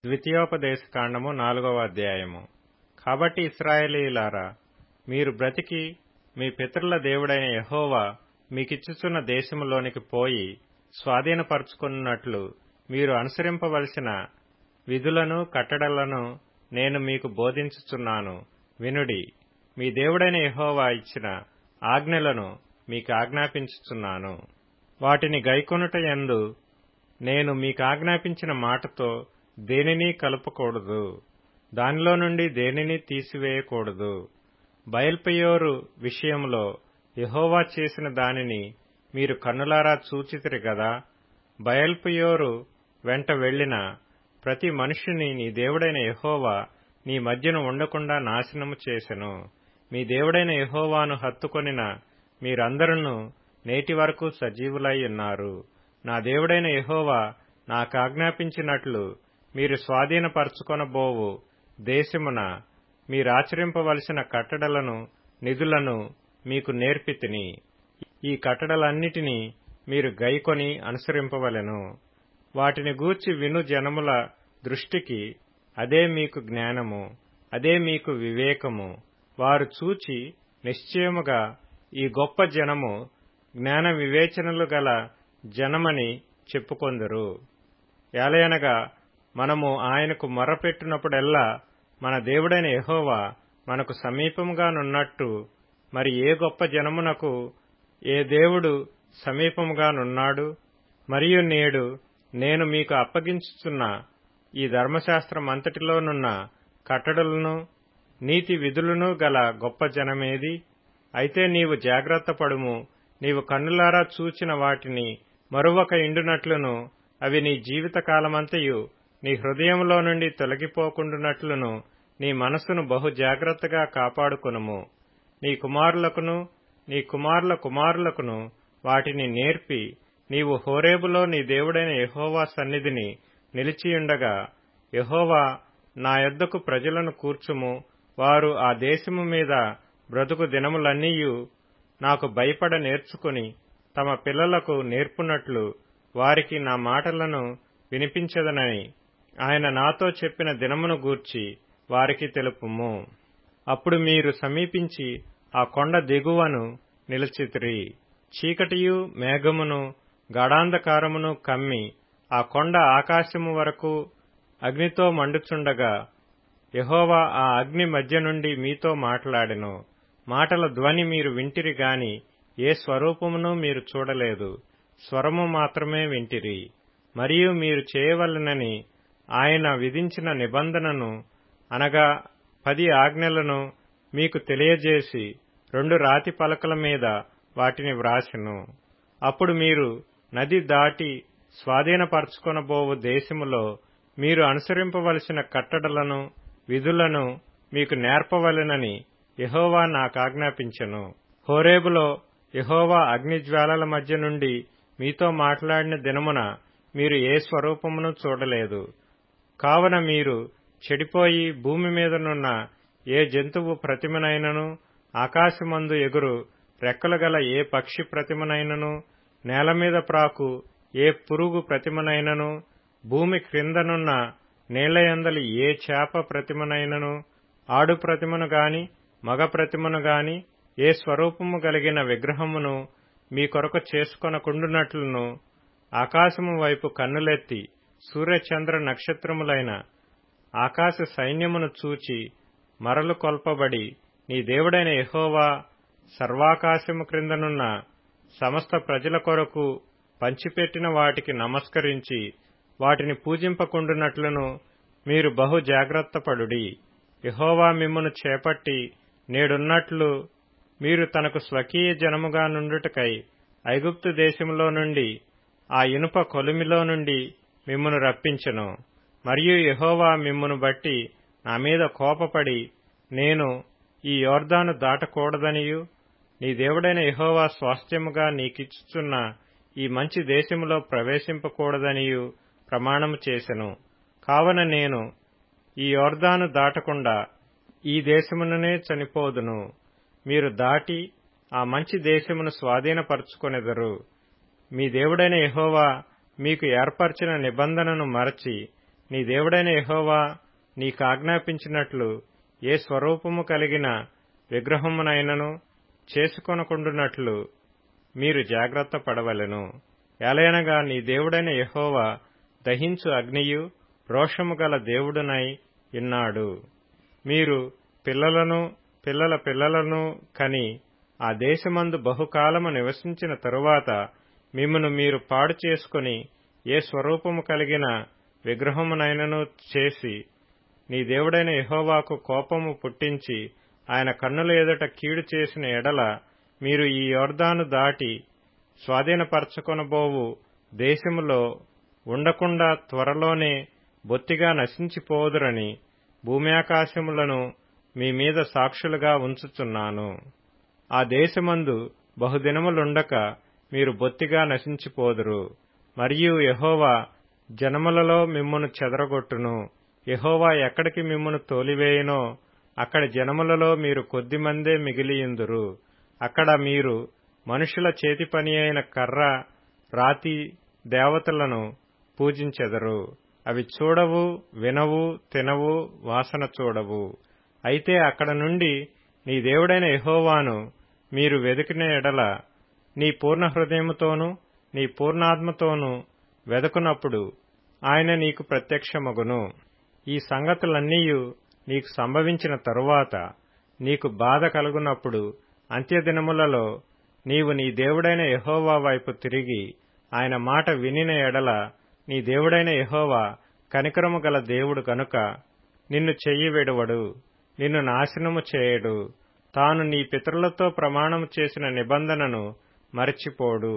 ద్వితీయోపదేశ కాండము నాలుగవ అధ్యాయము కాబట్టి ఇస్రాయేలీలారా మీరు బ్రతికి మీ పితరుల దేవుడైన యహోవా మీకిచ్చుచున్న దేశములోనికి పోయి స్వాధీనపరచుకున్నట్లు మీరు అనుసరింపవలసిన విధులను కట్టడలను నేను మీకు బోధించుచున్నాను వినుడి మీ దేవుడైన యహోవా ఇచ్చిన ఆజ్ఞలను మీకు ఆజ్ఞాపించుచున్నాను వాటిని గైకొనుట యందు నేను మీకాజ్ఞాపించిన మాటతో దేనినీ కలుపకూడదు దానిలో నుండి దేనినీ తీసివేయకూడదు బయల్పెయోరు విషయంలో యహోవా చేసిన దానిని మీరు కన్నులారా చూచితిరి గదా బయల్పెయోరు వెంట వెళ్లిన ప్రతి మనుష్యుని నీ దేవుడైన యహోవా నీ మధ్యన ఉండకుండా నాశనము చేసెను మీ దేవుడైన యహోవాను హత్తుకొనిన మీరందరూ నేటి వరకు సజీవులై ఉన్నారు నా దేవుడైన యహోవా నాకాజ్ఞాపించినట్లు మీరు స్వాధీనపరచుకొనబోవు దేశమున మీరాచరింపవలసిన కట్టడలను నిధులను మీకు నేర్పితిని ఈ కట్టడలన్నిటినీ మీరు గైకొని అనుసరింపవలెను వాటిని గూర్చి విను జనముల దృష్టికి అదే మీకు జ్ఞానము అదే మీకు వివేకము వారు చూచి నిశ్చయముగా ఈ గొప్ప జనము జ్ఞాన వివేచనలు గల జనమని చెప్పుకొందరు ఏలయనగా మనము ఆయనకు మొర్రపెట్టినప్పుడెల్లా మన దేవుడైన యహోవా మనకు సమీపముగానున్నట్టు మరి ఏ గొప్ప జనమునకు ఏ దేవుడు సమీపముగానున్నాడు మరియు నేడు నేను మీకు అప్పగించుచున్న ఈ ధర్మశాస్త్రమంతటిలోనున్న కట్టడలను నీతి విధులను గల గొప్ప జనమేది అయితే నీవు జాగ్రత్త పడుము నీవు కన్నులారా చూచిన వాటిని మరొక ఇండునట్లును అవి నీ జీవితకాలమంతయు నీ హృదయంలో నుండి తొలగిపోకుండునట్లును నీ మనసును బహు జాగ్రత్తగా కాపాడుకొనుము నీ కుమారులకును నీ కుమారుల కుమారులకును వాటిని నేర్పి నీవు హోరేబులో నీ దేవుడైన యహోవా సన్నిధిని నిలిచియుండగా యహోవా నా యొద్దకు ప్రజలను కూర్చుము వారు ఆ దేశము మీద బ్రతుకు దినములన్నీయు నాకు భయపడ నేర్చుకుని తమ పిల్లలకు నేర్పునట్లు వారికి నా మాటలను వినిపించదనని ఆయన నాతో చెప్పిన దినమును గూర్చి వారికి తెలుపుము అప్పుడు మీరు సమీపించి ఆ కొండ దిగువను నిలిచితిరి చీకటియు మేఘమును గాఢాంధకారమును కమ్మి ఆ కొండ ఆకాశము వరకు అగ్నితో మండుచుండగా యహోవా ఆ అగ్ని మధ్య నుండి మీతో మాట్లాడెను మాటల ధ్వని మీరు వింటిరి గాని ఏ స్వరూపమును మీరు చూడలేదు స్వరము మాత్రమే వింటిరి మరియు మీరు చేయవలనని ఆయన విధించిన నిబంధనను అనగా పది ఆజ్ఞలను మీకు తెలియజేసి రెండు రాతి పలకల మీద వాటిని వ్రాసెను అప్పుడు మీరు నది దాటి స్వాధీనపరచుకొనబోవు దేశములో మీరు అనుసరింపవలసిన కట్టడలను విధులను మీకు నేర్పవలెనని యహోవా నాకాజ్ఞాపించెను హోరేబులో యహోవా అగ్నిజ్వాలల మధ్య నుండి మీతో మాట్లాడిన దినమున మీరు ఏ స్వరూపమును చూడలేదు కావన మీరు చెడిపోయి భూమి మీదనున్న ఏ జంతువు ప్రతిమనైనను ఆకాశమందు ఎగురు రెక్కలు గల ఏ పక్షి ప్రతిమనైనను నేల మీద ప్రాకు ఏ పురుగు ప్రతిమనైనను భూమి క్రిందనున్న నీళ్లయందలి ఏ చేప ప్రతిమనైనను ఆడు ప్రతిమను గాని మగ ప్రతిమను గాని ఏ స్వరూపము కలిగిన విగ్రహమును మీ కొరకు చేసుకొనకుండునట్లును ఆకాశము వైపు కన్నులెత్తి సూర్యచంద్ర నక్షత్రములైన ఆకాశ సైన్యమును చూచి మరలు కొల్పబడి నీ దేవుడైన యహోవా సర్వాకాశము క్రిందనున్న సమస్త ప్రజల కొరకు పంచిపెట్టిన వాటికి నమస్కరించి వాటిని పూజింపకుండునట్లును మీరు బహు జాగ్రత్తపడుడి యహోవా మిమ్మును చేపట్టి నేడున్నట్లు మీరు తనకు స్వకీయ జనముగా నుండుటకై ఐగుప్తు దేశములో నుండి ఆ ఇనుప కొలిమిలో నుండి మిమ్మును రప్పించెను మరియు యహోవా మిమ్మును బట్టి నా మీద కోపపడి నేను ఈ యోర్దాను దాటకూడదనియు నీ దేవుడైన యహోవా స్వాస్థ్యముగా నీకిచ్చుచున్న ఈ మంచి దేశములో ప్రవేశింపకూడదనియు ప్రమాణము చేసెను కావన నేను ఈ యోర్దాను దాటకుండా ఈ దేశముననే చనిపోదును మీరు దాటి ఆ మంచి దేశమును స్వాధీనపరచుకొనెదరు మీ దేవుడైన యహోవా మీకు ఏర్పరిచిన నిబంధనను మరచి నీ దేవుడైన యహోవా నీకాజ్ఞాపించినట్లు ఏ స్వరూపము కలిగిన విగ్రహమునైనను చేసుకొనకుండునట్లు మీరు జాగ్రత్త పడవలెను ఎలయనగా నీ దేవుడైన యహోవా దహించు అగ్నియు రోషము గల దేవుడునై ఇన్నాడు మీరు పిల్లలను పిల్లల పిల్లలను కని ఆ దేశమందు బహుకాలము నివసించిన తరువాత మిమ్మను మీరు పాడు చేసుకుని ఏ స్వరూపము కలిగిన విగ్రహమునైనను చేసి నీ దేవుడైన యహోవాకు కోపము పుట్టించి ఆయన కన్నుల ఎదుట కీడు చేసిన ఎడల మీరు ఈ యోర్దాను దాటి స్వాధీనపరచుకొనబోవు దేశములో ఉండకుండా త్వరలోనే బొత్తిగా నశించిపోదురని భూమ్యాకాశములను మీ మీద సాక్షులుగా ఉంచుచున్నాను ఆ దేశమందు బహుదినములుండక మీరు బొత్తిగా నశించిపోదురు మరియు యహోవా జనములలో మిమ్మును చెదరగొట్టును యహోవా ఎక్కడికి మిమ్మును తోలివేయునో అక్కడి జనములలో మీరు కొద్దిమందే మిగిలియుందురు అక్కడ మీరు మనుషుల చేతి పని అయిన కర్ర రాతి దేవతలను పూజించెదరు అవి చూడవు వినవు తినవు వాసన చూడవు అయితే అక్కడ నుండి నీ దేవుడైన యహోవాను మీరు వెదికిన ఎడల నీ పూర్ణ హృదయముతోనూ నీ పూర్ణాత్మతోనూ వెదకునప్పుడు ఆయన నీకు ప్రత్యక్షమగును ఈ సంగతులన్నీయు నీకు సంభవించిన తరువాత నీకు బాధ కలుగునప్పుడు అంత్యదినములలో నీవు నీ దేవుడైన యహోవా వైపు తిరిగి ఆయన మాట వినిన ఎడల నీ దేవుడైన యహోవా కనికరము గల దేవుడు గనుక నిన్ను చెయ్యి విడవడు నిన్ను నాశనము చేయడు తాను నీ పితరులతో ప్రమాణము చేసిన నిబంధనను మరచిపోడు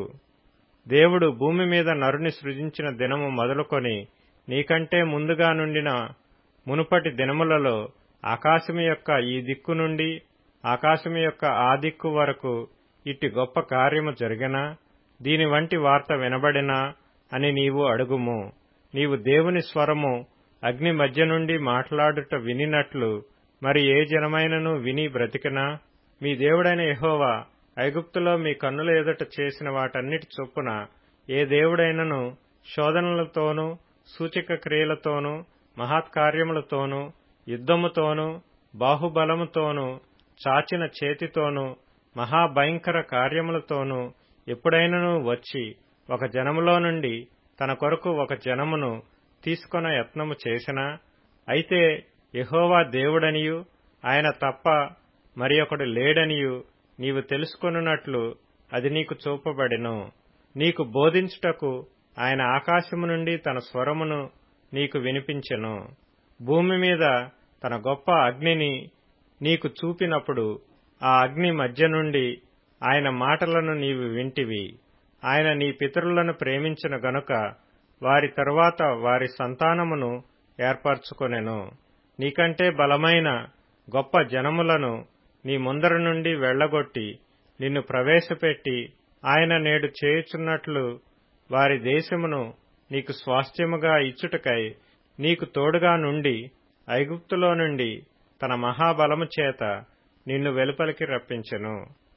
దేవుడు భూమి మీద నరుని సృజించిన దినము మొదలుకొని నీకంటే ముందుగా నుండిన మునుపటి దినములలో ఆకాశము యొక్క ఈ దిక్కు నుండి ఆకాశము యొక్క ఆ దిక్కు వరకు ఇట్టి గొప్ప కార్యము జరిగినా దీని వంటి వార్త వినబడినా అని నీవు అడుగుము నీవు దేవుని స్వరము అగ్ని మధ్య నుండి మాట్లాడుట వినినట్లు మరి ఏ జనమైనను విని బ్రతికినా మీ దేవుడైన యహోవా ఐగుప్తులో మీ కన్నుల ఎదుట చేసిన వాటన్నిటి చొప్పున ఏ దేవుడైనను శోధనలతోనూ సూచక క్రియలతోనూ మహత్కార్యములతోనూ యుద్ధముతోనూ బాహుబలముతోనూ చాచిన చేతితోనూ మహాభయంకర కార్యములతోనూ ఎప్పుడైనను వచ్చి ఒక జనములో నుండి తన కొరకు ఒక జనమును తీసుకొన యత్నము చేసినా అయితే యహోవా దేవుడనియు ఆయన తప్ప మరి ఒకడు లేడనియు నీవు తెలుసుకొనున్నట్లు అది నీకు చూపబడెను నీకు బోధించుటకు ఆయన ఆకాశము నుండి తన స్వరమును నీకు వినిపించెను భూమి మీద తన గొప్ప అగ్నిని నీకు చూపినప్పుడు ఆ అగ్ని మధ్య నుండి ఆయన మాటలను నీవు వింటివి ఆయన నీ పితరులను ప్రేమించిన గనుక వారి తరువాత వారి సంతానమును ఏర్పరచుకొనెను నీకంటే బలమైన గొప్ప జనములను నీ ముందర నుండి వెళ్లగొట్టి నిన్ను ప్రవేశపెట్టి ఆయన నేడు చేయుచున్నట్లు వారి దేశమును నీకు స్వాస్థ్యముగా ఇచ్చుటకై నీకు తోడుగా నుండి ఐగుప్తులో నుండి తన మహాబలము చేత నిన్ను వెలుపలికి రప్పించెను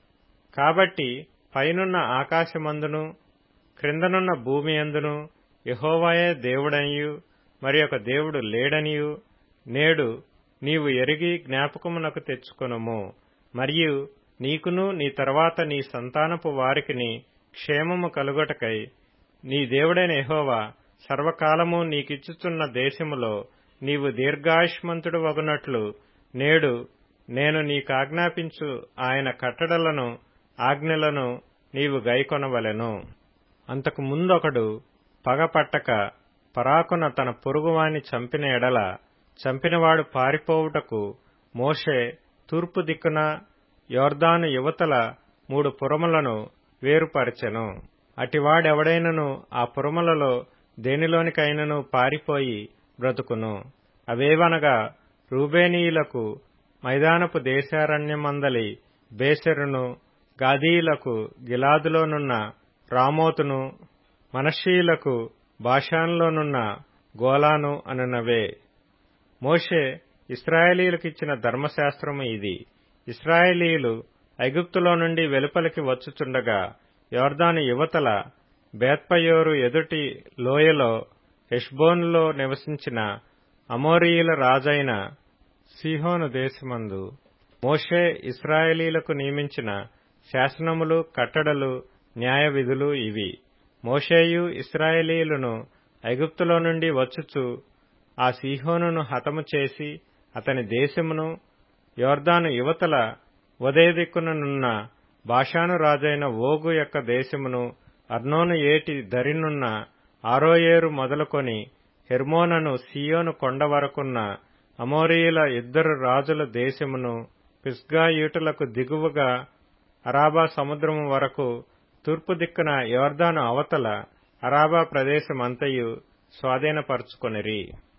కాబట్టి పైనున్న ఆకాశమందును క్రిందనున్న భూమి అందును యహోవాయే దేవుడనియు మరి ఒక దేవుడు లేడనియు నేడు నీవు ఎరిగి జ్ఞాపకమునకు తెచ్చుకొనుము మరియు నీకును నీ తర్వాత నీ సంతానపు వారికిని క్షేమము కలుగటకై నీ దేవుడైన యహోవా సర్వకాలము నీకిచ్చుచున్న దేశములో నీవు దీర్ఘాయుష్మంతుడు వగునట్లు నేడు నేను నీకాజ్ఞాపించు ఆయన కట్టడలను ఆజ్ఞలను నీవు గైకొనవలెను అంతకు ముందొకడు పగపట్టక పరాకున తన పొరుగువాని చంపిన ఎడల చంపినవాడు పారిపోవుటకు మోషే తూర్పు దిక్కున యోర్దాను యువతల మూడు పురములను వేరుపరచెను అటివాడెవడైనను ఆ పురములలో దేనిలోనికైనను పారిపోయి బ్రతుకును అవేవనగా రూబేనీయులకు మైదానపు దేశారణ్యమందలి బేసెరును గాదీయులకు గిలాదులోనున్న రామోతును మనషీయులకు భాషాన్లోనున్న గోలాను అనునవే మోషే ఇస్రాయేలీలకిచ్చిన ధర్మశాస్త్రము ఇది ఇస్రాయేలీలు ఐగుప్తులో నుండి వెలుపలికి వచ్చుచుండగా యోర్దాను యువతల బేత్పయోరు ఎదుటి లోయలో హెష్బోనులో నివసించిన అమోరీయుల రాజైన సీహోను దేశమందు మోషే ఇస్రాయేలీలకు నియమించిన శాసనములు కట్టడలు న్యాయ విధులు ఇవి మోషేయు ఇస్రాయేలీయులను ఐగుప్తులో నుండి వచ్చుచు ఆ సీహోనును హతము చేసి అతని దేశమును యోర్దాను యువతల ఉదయ దిక్కుననున్న బాషాను రాజైన ఓగు యొక్క దేశమును అర్నోను ఏటి దరినున్న ఆరోయేరు మొదలుకొని హెర్మోనను సీయోను కొండ వరకున్న అమోరీయుల ఇద్దరు రాజుల దేశమును పిస్గా ఈటులకు దిగువగా అరాబా సముద్రము వరకు తూర్పు దిక్కున యోర్దాను అవతల అరాబా ప్రదేశమంతయు స్వాధీనపరుచుకొనిరి